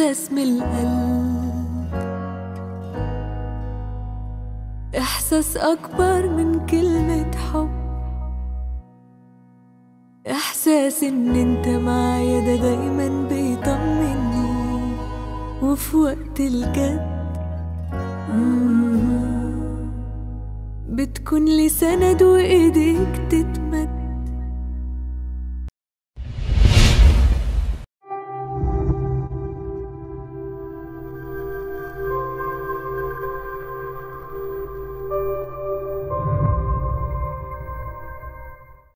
إحساس من القلب إحساس أكبر من كلمة حب إحساس إن أنت معايا ده دايما بيطمني وفي وقت الجد مم. بتكون لي سند وإيديك تتبع